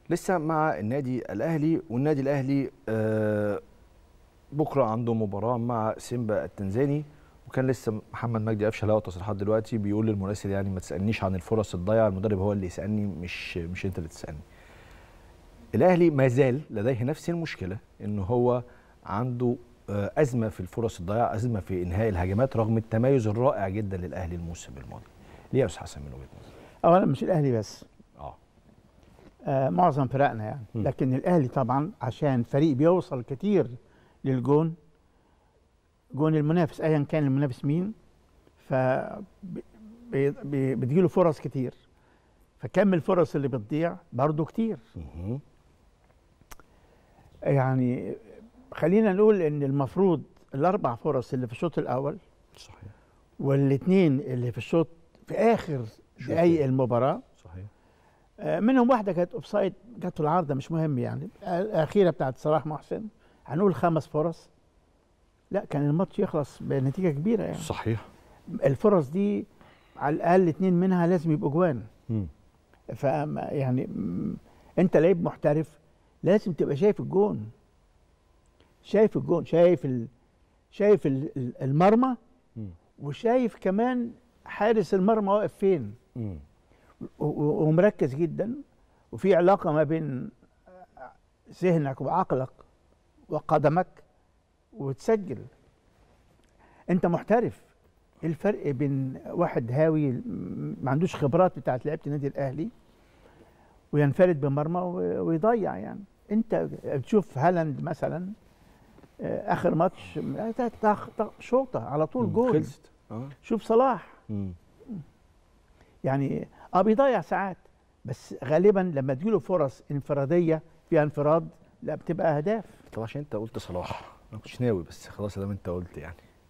لسه مع النادي الاهلي والنادي الاهلي آه، بكره عنده مباراه مع سيمبا التنزاني وكان لسه محمد مجدي قفشه له تصريحات دلوقتي بيقول للمراسل يعني ما تسالنيش عن الفرص الضايعه المدرب هو اللي يسالني مش مش انت اللي تسالني الاهلي ما زال لديه نفس المشكله ان هو عنده آه، ازمه في الفرص الضايعه ازمه في انهاء الهجمات رغم التميز الرائع جدا للاهلي الموسم الماضي ليه يا استاذ حسن من وجهه نظرك اولا مش الاهلي بس اه آه معظم فرقنا يعني م. لكن الاهلي طبعا عشان فريق بيوصل كتير للجون جون المنافس ايا كان المنافس مين ف بي- بي- بتجيله فرص كتير فكم الفرص اللي بتضيع برضه كتير مهم. يعني خلينا نقول ان المفروض الاربع فرص اللي في الشوط الاول صحيح والاثنين اللي في الشوط في اخر شوط دقايق إيه؟ المباراه صحيح آه، منهم واحده كانت اوفسايد جت في العارضه مش مهم يعني الاخيره بتاعت صلاح محسن هنقول خمس فرص لا كان الماتش يخلص بنتيجه كبيره يعني صحيح الفرص دي على الاقل اتنين منها لازم يبقوا جوان مم. ف يعني م- انت لعيب محترف لازم تبقى شايف الجون شايف الجون شايف ال... شايف ال- ال- المرمى مم. وشايف كمان حارس المرمى واقف فين مم. و- و- ومركز جدا وفي علاقه ما بين ذهنك وعقلك وقدمك وتسجل انت محترف إيه الفرق بين واحد هاوي م- ما عندوش خبرات بتاعت لعيبه النادي الاهلي وينفرد بمرمى و- ويضيع يعني انت تشوف هالاند مثلا آه، اخر ماتش آه، طخ- طخ- شوطه على طول مم. جول خلصت اه شوف صلاح مم. يعني اه بيضيع ساعات بس غالبا لما تجيله فرص انفراديه فيها انفراد لا بتبقى اهداف طب عشان انت قلت صلاح انا ما كنتش ناوي بس خلاص دام انت قلت يعني